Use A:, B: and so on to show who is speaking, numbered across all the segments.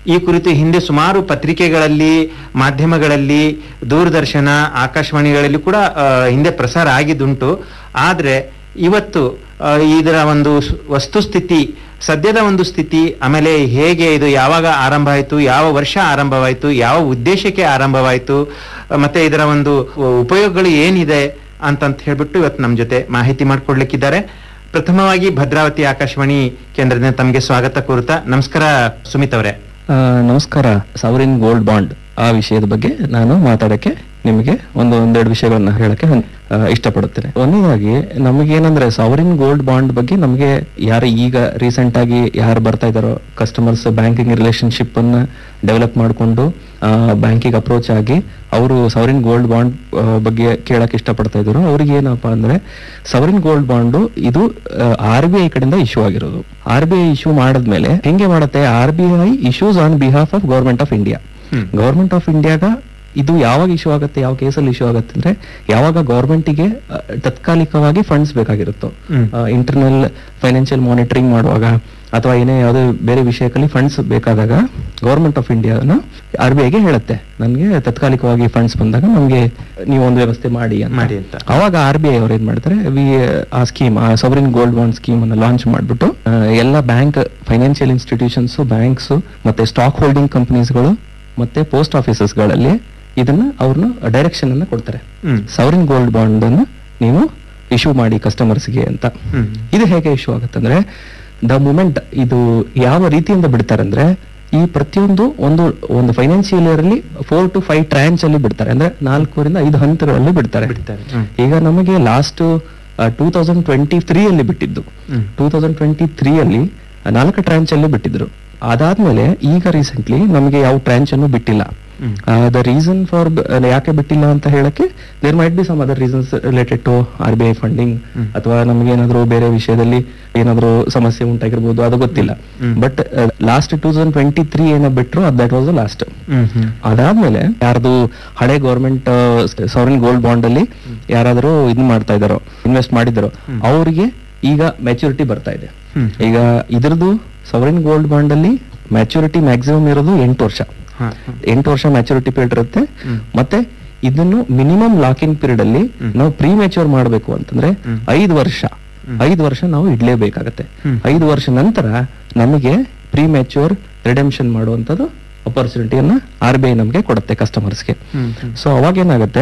A: ಈ ಕುರಿತು ಹಿಂದೆ ಸುಮಾರು ಪತ್ರಿಕೆಗಳಲ್ಲಿ ಮಾಧ್ಯಮಗಳಲ್ಲಿ ದೂರದರ್ಶನ ಆಕಾಶವಾಣಿಗಳಲ್ಲಿ ಕೂಡ ಆ, ಹಿಂದೆ ಪ್ರಸಾರ ಆಗಿದ್ದುಂಟು ಆದ್ರೆ ಇವತ್ತು ಆ, ಇದರ ಒಂದು ಸ್- ವಸ್ತುಸ್ಥಿತಿ ಸದ್ಯದ ಒಂದು ಸ್ಥಿತಿ ಆಮೇಲೆ ಹೇಗೆ ಇದು ಯಾವಾಗ ಆರಂಭ ಆಯಿತು ಯಾವ ವರ್ಷ ಆರಂಭವಾಯಿತು ಯಾವ ಉದ್ದೇಶಕ್ಕೆ ಆರಂಭವಾಯಿತು ಆ, ಮತ್ತೆ ಇದರ ಒಂದು ಉಪಯೋಗಗಳು ಏನಿದೆ ಅಂತಂತ ಹೇಳ್ಬಿಟ್ಟು ಇವತ್ತು ನಮ್ಮ ಜೊತೆ ಮಾಹಿತಿ ಮಾಡಿಕೊಡ್ಲಿಕ್ಕಿದ್ದಾರೆ ಪ್ರಥಮವಾಗಿ ಭದ್ರಾವತಿ ಆಕಾಶವಾಣಿ ಕೇಂದ್ರದಿಂದ ತಮಗೆ ಸ್ವಾಗತ ಕೋರುತ್ತಾ ನಮಸ್ಕಾರ ಸುಮಿತ್ ಅವರೇ
B: ಆ, ನಮಸ್ಕಾರ ಸವರಿನ್ ಗೋಲ್ಡ್ ಬಾಂಡ್ ಆ ವಿಷಯದ ಬಗ್ಗೆ ನಾನು ಮಾತಾಡಕ್ಕೆ ನಿಮಗೆ ಒಂದು ಒಂದೆರಡು ವಿಷಯಗಳನ್ನ ಹೇಳಕ್ಕೆ ಹನ್- ಆ, ಇಷ್ಟಪಡುತ್ತೇನೆ ಒಂದನೇದಾಗಿ ನಮಗೆ ಏನಂದ್ರೆ ಸಾವರಿನ್ ಗೋಲ್ಡ್ ಬಾಂಡ್ ಬಗ್ಗೆ ನಮಗೆ ಯಾರು ಈಗ ರೀಸೆಂಟ್ ಆಗಿ ಯಾರು ಬರ್ತಾ ಇದಾರೋ ಕಸ್ಟಮರ್ಸ್ ಬ್ಯಾಂಕಿಂಗ್ ರಿಲೇಶನ್ಶಿಪ್ ಅನ್ನ ಡೆವಲಪ್ ಮಾಡಿಕೊಂಡು ಬ್ಯಾಂಕಿಗೆ ಅಪ್ರೋಚ್ ಆಗಿ ಅವರು ಸವರಿನ್ ಗೋಲ್ಡ್ ಬಾಂಡ್ ಬಗ್ಗೆ ಕೇಳಕ್ ಇಷ್ಟಪಡ್ತಾ ಇದ್ರು ಅವ್ರಿಗೆ ಏನಪ್ಪಾ ಅಂದ್ರೆ ಸವರಿನ್ ಗೋಲ್ಡ್ ಬಾಂಡ್ ಇದು ಆರ್ ಬಿ ಐ ಕಡೆಯಿಂದ ಇಶ್ಯೂ ಆಗಿರೋದು ಆರ್ ಬಿ ಐ ಇಶ್ಯೂ ಮಾಡಿದ್ಮೇಲೆ ಹೆಂಗೆ ಮಾಡುತ್ತೆ R B I issues on behalf of government of India
A: hmm.
B: Government of ಇಂಡಿಯಾಗ ಇದು ಯಾವಾಗ ಇಶ್ಯೂ ಆಗುತ್ತೆ ಯಾವ ಕೇಸಲ್ಲಿ ಇಶ್ಯೂ ಆಗುತ್ತೆ ಅಂದ್ರೆ ಯಾವಾಗ ಗೌರ್ಮೆಂಟಿಗೆ ತತ್ಕಾಲಿಕವಾಗಿ ಫಂಡ್ಸ್ ಬೇಕಾಗಿರುತ್ತೋ
A: ಹ್ಮ್.
B: ಇಂಟರ್ನಲ್ ಫೈನಾನ್ಷಿಯಲ್ ಮಾನಿಟರಿಂಗ್ ಮಾಡುವಾಗ ಅಥವಾ ಏನೇ ಯಾವುದೇ ಬೇರೆ ವಿಷಯದಲ್ಲಿ ಫಂಡ್ಸ್ ಬೇಕಾದಾಗ ಗೌರ್ಮೆಂಟ್ ಆಫ್ ಇಂಡಿಯಾನ ಆರ್ ಬಿ ಐಗೆ ಹೇಳುತ್ತೆ ನನಗೆ ತತ್ಕಾಲಿಕವಾಗಿ ಫಂಡ್ಸ್ ಬಂದಾಗ ನಮಗೆ ನೀವು ಒಂದು ವ್ಯವಸ್ಥೆ ಮಾಡಿ ಅಂತ
A: ಮಾಡಿ ಅಂತ.
B: ಅವಾಗ ಆರ್ ಬಿ ಐ ಅವ್ರು ಏನ್ ಮಾಡ್ತಾರೆ V uh scheme uh sovereign gold bond scheme ಅನ್ನ ಲಾಂಚ್ ಮಾಡ್ಬಿಟ್ಟು ಆ, ಎಲ್ಲ ಬ್ಯಾಂಕ್ ಫೈನಾನ್ಷಿಯಲ್ ಇನ್ಸ್ಟಿಟ್ಯೂಷನ್ಸ್ ಬ್ಯಾಂಕ್ಸ್ ಮತ್ತೆ ಸ್ಟಾಕ್ ಹೋಲ್ಡಿಂಗ್ ಕಂಪನೀಸ್ಗಳು ಮತ್ತೆ ಪೋಸ್ಟ್ ಆಫೀಸಸ್ಗಳಲ್ಲಿ ಇದನ್ನ ಅವ್ರನ್ನ ಡೈರೆಕ್ಷನ್ ಅನ್ನ ಕೊಡ್ತಾರೆ
A: ಹ್ಮ್.
B: ಸವರಿನ್ ಗೋಲ್ಡ್ ಬಾಂಡ್ ಅನ್ನು ನೀವು ಇಶ್ಯೂ ಮಾಡಿ ಕಸ್ಟಮರ್ಸ್ಗೆ ಅಂತ
A: ಹ್ಮ್.
B: ಇದು ಹೇಗೆ ಇಶ್ಯೂ ಆಗುತ್ತಂದ್ರೆ ದ ಮೂಮೆಂಟ್ ಇದು ಯಾವ ರೀತಿಯಿಂದ ಬಿಡ್ತಾರೆ ಅಂದ್ರೆ ಈ ಪ್ರತಿಯೊಂದು ಒಂದು ಒಂದು ಫೈನಾನ್ಷಿಯಲ್ ಇಯರ್ ಅಲ್ಲಿ ಫೋರ್ ಟು ಫೈವ್ ಟ್ರಾಂಚ್ ಅಲ್ಲಿ ಬಿಡ್ತಾರೆ ಅಂದ್ರೆ ನಾಲ್ಕೂರಿಂದ ಐದು ಹಂತಗಳಲ್ಲಿ ಬಿಡ್ತಾರೆ
A: ಬಿಡ್ತಾರೆ. ಹ್ಮ್.
B: ಈಗ ನಮಗೆ last two thousand twenty three ಅಲ್ಲಿ ಬಿಟ್ಟಿದ್ದು
A: hmm.
B: Two thousand twenty three ಅಲ್ಲಿ ನಾಲ್ಕು ಟ್ರಾಂಚ್ ಅಲ್ಲಿ ಬಿಟ್ಟಿದ್ರು ಅದಾದ್ಮೇಲೆ ಈಗ ರೀಸೆಂಟ್ಲಿ ನಮಗೆ ಯಾವ ಟ್ರಾಂಚ್ ಅನ್ನು ಬಿಟ್ಟಿಲ್ಲ
A: ಹ್ಮ್.
B: ದ ರೀಸನ್ ಫಾರ್ ಯಾಕೆ ಬಿಟ್ಟಿಲ್ಲ ಅಂತ ಹೇಳಕ್ಕೆ there might be some other reasons related to R B I funding
A: hmm.
B: ಅಥವಾ ನಮ್ಗೆ ಏನಾದ್ರು ಬೇರೆ ವಿಷಯದಲ್ಲಿ ಏನಾದ್ರು ಸಮಸ್ಯೆ ಉಂಟಾಗಿರ್ಬೋದು ಅದು ಗೊತ್ತಿಲ್ಲ
A: hmm.
B: But last two thousand twenty three ಏನೋ ಬಿಟ್ರು that was the last
A: hmm hmm
B: ಅದಾದ್ಮೇಲೆ ಯಾರ್ದು ಹಳೆ ಗೌರ್ಮೆಂಟ್ ಸವರಿನ್ ಗೋಲ್ಡ್ ಬಾಂಡ್ ಅಲ್ಲಿ ಯಾರಾದ್ರೂ ಇದ್ ಮಾಡ್ತಾ ಇದಾರೋ ಇನ್ವೆಸ್ಟ್ ಮಾಡಿದಾರೋ
A: ಹ್ಮ್.
B: ಅವರಿಗೆ ಈಗ ಮೆಚುರಿಟಿ ಬರ್ತಾ ಇದೆ
A: ಹ್ಮ್.
B: ಈಗ ಇದ್ರದ್ದು ಸವರಿನ್ ಗೋಲ್ಡ್ ಬಾಂಡ್ ಅಲ್ಲಿ ಮ್ಯಾಚುರಿಟಿ ಮ್ಯಾಕ್ಸಿಮಮ್ ಇರೋದು ಎಂಟು ವರ್ಷ
A: ಹಾ, ಹಾ.
B: ಎಂಟು ವರ್ಷ ಮ್ಯಾಚುರಿಟಿ ಪೀರಿಯಡ್ ಇರುತ್ತೆ
A: ಹ್ಮ್.
B: ಮತ್ತೆ ಇದನ್ನು ಮಿನಿಮಮ್ ಲಾಕಿಂಗ್ ಪೀರಿಯಡ್ ಅಲ್ಲಿ
A: ಹ್ಮ್.
B: ನಾವು ಪ್ರೀ ಮೆಚೂರ್ ಮಾಡಬೇಕು ಅಂತಂದ್ರೆ
A: ಹ್ಮ್.
B: ಐದು ವರ್ಷ
A: ಹ್ಮ್.
B: ಐದು ವರ್ಷ ನಾವು ಇಡ್ಲೇಬೇಕಾಗತ್ತೆ
A: ಹ್ಮ್.
B: ಐದು ವರ್ಷ ನಂತರ ನಮಗೆ ಪ್ರೀ ಮೆಚೂರ್ ರಿಡೆಂಪ್ಷನ್ ಮಾಡುವಂತದ್ದು ಅಪರ್ಚುನಿಟಿಯನ್ನ ಆರ್ ಬಿ ಐ ನಮಗೆ ಕೊಡುತ್ತೆ ಕಸ್ಟಮರ್ಸ್ಗೆ
A: ಹ್ಮ್ ಹ್ಮ್.
B: ಸೊ ಅವಾಗ ಏನಾಗುತ್ತೆ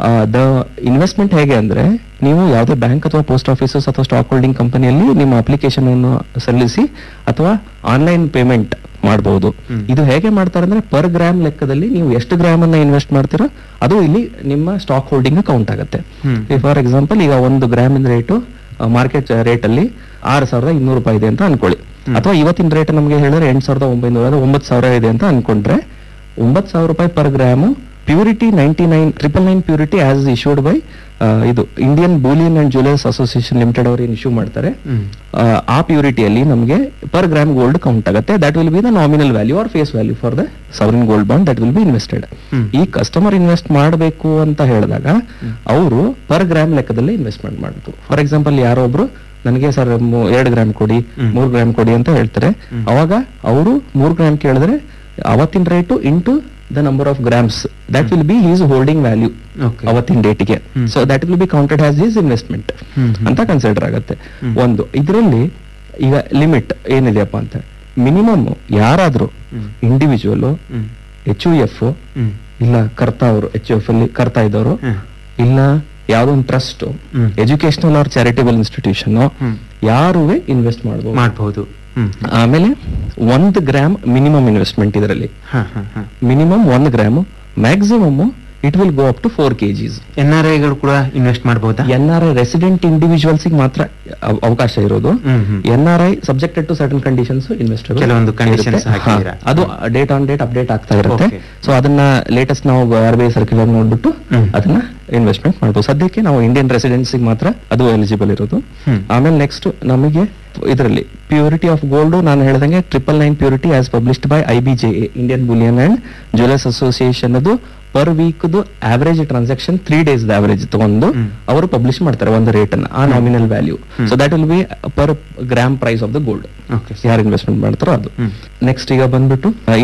B: ದ ಇನ್ವೆಸ್ಟ್ಮೆಂಟ್ ಹೇಗೆ ಅಂದ್ರೆ ನೀವು ಯಾವುದೇ ಬ್ಯಾಂಕ್ ಅಥವಾ ಪೋಸ್ಟ್ ಆಫೀಸಸ್ ಅಥವಾ ಸ್ಟಾಕ್ ಹೋಲ್ಡಿಂಗ್ ಕಂಪನಿಯಲ್ಲಿ ನಿಮ್ಮ ಅಪ್ಲಿಕೇಶನ್ ಅನ್ನು ಸಲ್ಲಿಸಿ ಅಥವಾ ಆನ್ಲೈನ್ ಪೇಮೆಂಟ್ ಮಾಡಬಹುದು
A: ಹ್ಮ್.
B: ಇದು ಹೇಗೆ ಮಾಡ್ತಾರೆ ಅಂದ್ರೆ ಪರ್ ಗ್ರಾಮ್ ಲೆಕ್ಕದಲ್ಲಿ ನೀವು ಎಷ್ಟು ಗ್ರಾಮ್ ಅನ್ನ ಇನ್ವೆಸ್ಟ್ ಮಾಡ್ತೀರೋ ಅದು ಇಲ್ಲಿ ನಿಮ್ಮ ಸ್ಟಾಕ್ ಹೋಲ್ಡಿಂಗ್ ಕೌಂಟ್ ಆಗುತ್ತೆ
A: ಹ್ಮ್.
B: ಫಾರ್ ಎಕ್ಸಾಂಪಲ್ ಈಗ ಒಂದು ಗ್ರಾಮಿನ ರೇಟು ಮಾರ್ಕೆಟ್ ರೇಟ್ ಅಲ್ಲಿ ಆರು ಸಾವಿರದ ಇನ್ನೂರು ರೂಪಾಯಿ ಇದೆ ಅಂತ ಅನ್ಕೊಳ್ಳಿ
A: ಹ್ಮ್.
B: ಅಥವಾ ಇವತ್ತಿನ ರೇಟ್ ನಮಗೆ ಹೇಳಿದ್ರೆ ಎಂಟು ಸಾವಿರದ ಒಂಬೈನೂರ ಅಂದ್ರೆ ಒಂಬತ್ತು ಸಾವಿರ ಇದೆ ಅಂತ ಅನ್ಕೊಂಡ್ರೆ ಒಂಬತ್ತು ಸಾವಿರ ರೂಪಾಯಿ per gram purity ninety nine triple nine purity as issued by ಇದು Indian bullion and jewellers association limited ಅವರು ಏನು ಇಶ್ಯೂ ಮಾಡ್ತಾರೆ
A: ಹ್ಮ್.
B: ಆ, ಆ ಪ್ಯೂರಿಟಿಯಲ್ಲಿ ನಮಗೆ ಪರ್ ಗ್ರಾಮ್ ಗೋಲ್ಡ್ ಕೌಂಟ್ ಆಗುತ್ತೆ that will be the nominal value or face value for the sovereign gold bond that will be invested
A: hmm.
B: ಈ customer invest ಮಾಡಬೇಕು ಅಂತ ಹೇಳಿದಾಗ ಅವರು ಪರ್ ಗ್ರಾಮ್ ಲೆಕ್ಕದಲ್ಲಿ ಇನ್ವೆಸ್ಟ್ಮೆಂಟ್ ಮಾಡಬೇಕು ಫಾರ್ ಎಕ್ಸಾಂಪಲ್ ಯಾರೋ ಒಬ್ರು ನನಗೆ ಸರ್ ಎರಡು ಗ್ರಾಮ್ ಕೊಡಿ
A: ಹ್ಮ್.
B: ಮೂರ್ ಗ್ರಾಮ್ ಕೊಡಿ ಅಂತ ಹೇಳ್ತಾರೆ
A: ಹ್ಮ್.
B: ಅವಾಗ ಅವರು ಮೂರ್ ಗ್ರಾಮ್ ಕೇಳಿದ್ರೆ ಅವತ್ತಿನ rate into the number of grams that will be his holding value
A: Okay.
B: ಅವತ್ತಿನ ಡೇಟಿಗೆ
A: hmm.
B: So that will be counted as his investment
A: hmm, hmm.
B: ಅಂತ ಕನ್ಸಿಡರ್ ಆಗುತ್ತೆ
A: ಹ್ಮ್.
B: ಒಂದು ಇದರಲ್ಲಿ ಈಗ ಲಿಮಿಟ್ ಏನಿದೆಯಪ್ಪ ಅಂತ ಮಿನಿಮಮ್ ಯಾರಾದ್ರೂ
A: hmm.
B: Individual
A: hmm.
B: H U F
A: hmm.
B: ಇಲ್ಲ ಕರ್ತಾ ಅವರು ಎಚ್ ಎಫ್ ಅಲ್ಲಿ ಕರ್ತಾ ಇದ್ದವರು
A: ಹ್ಮ್.
B: ಇಲ್ಲ ಯಾವ್ದೋ ಒಂದು trust
A: hmm.
B: Educational or charitable institution
A: hmm.
B: ಯಾರುವೆ ಇನ್ವೆಸ್ಟ್ ಮಾಡಬಹುದು
A: ಮಾಡ್ಬಹುದು ಹ್ಮ್.
B: ಆಮೇಲೆ ಒಂದು ಗ್ರಾಮ್ ಮಿನಿಮಮ್ ಇನ್ವೆಸ್ಟ್ಮೆಂಟ್ ಇದರಲ್ಲಿ
A: ಹಾ, ಹಾ, ಹಾ.
B: ಮಿನಿಮಮ್ ಒಂದು gram maximum it will go up to four KGs
A: N R ಐಗಳು ಕೂಡ ಇನ್ವೆಸ್ಟ್ ಮಾಡಬಹುದಾ
B: N R I resident individuals ಮಾತ್ರ ಅವ- ಅವಕಾಶ ಇರೋದು
A: hmm, hmm.
B: N R I subjected to certain conditions invest
A: ಕೆಲವೊಂದು conditions ಹಾಕಿದ್ದೀರಾ.
B: ಅದು ಡೇಟ್ ಆನ್ ಡೇಟ್ ಅಪ್ಡೇಟ್ ಆಗ್ತಾ ಇರುತ್ತೆ
A: Okay.
B: ಸೊ ಅದನ್ನ ಲೇಟೆಸ್ಟ್ ನಾವು ಆರ್ ಬಿ ಐ ಸರ್ಕ್ಯುಲರ್ ನೋಡ್ಬಿಟ್ಟು
A: ಹ್ಮ್.
B: ಅದನ್ನ ಇನ್ವೆಸ್ಟ್ಮೆಂಟ್ ಮಾಡ್ಬೋದು ಸದ್ಯಕ್ಕೆ ನಾವು ಇಂಡಿಯನ್ ರೆಸಿಡೆನ್ಸಿಗೆ ಮಾತ್ರ ಅದು ಎಲಿಜಿಬಲ್ ಇರೋದು
A: ಹ್ಮ್.
B: ಆಮೇಲೆ ನೆಕ್ಸ್ಟ್ ನಮಗೆ ಇದರಲ್ಲಿ ಪ್ಯೂರಿಟಿ ಆಫ್ ಗೋಲ್ಡ್ ನಾನು ಹೇಳ್ದಂಗೆ triple nine purity as published by I B J Indian bullion and jewellers association ಅದು per week average transaction three days average ತಗೊಂಡು
A: ಹ್ಮ್.
B: ಅವರು ಪಬ್ಲಿಷ್ ಮಾಡ್ತಾರೆ ಒಂದು ರೇಟ್ ಅನ್ನ ಆ nominal value
A: hmm.
B: So that will be per gram price of the gold
A: okay
B: ಯಾರು investment ಮಾಡ್ತಾರೋ ಅದು
A: ಹ್ಮ್.
B: ನೆಕ್ಸ್ಟ್ ಈಗ ಬಂದ್ಬಿಟ್ಟು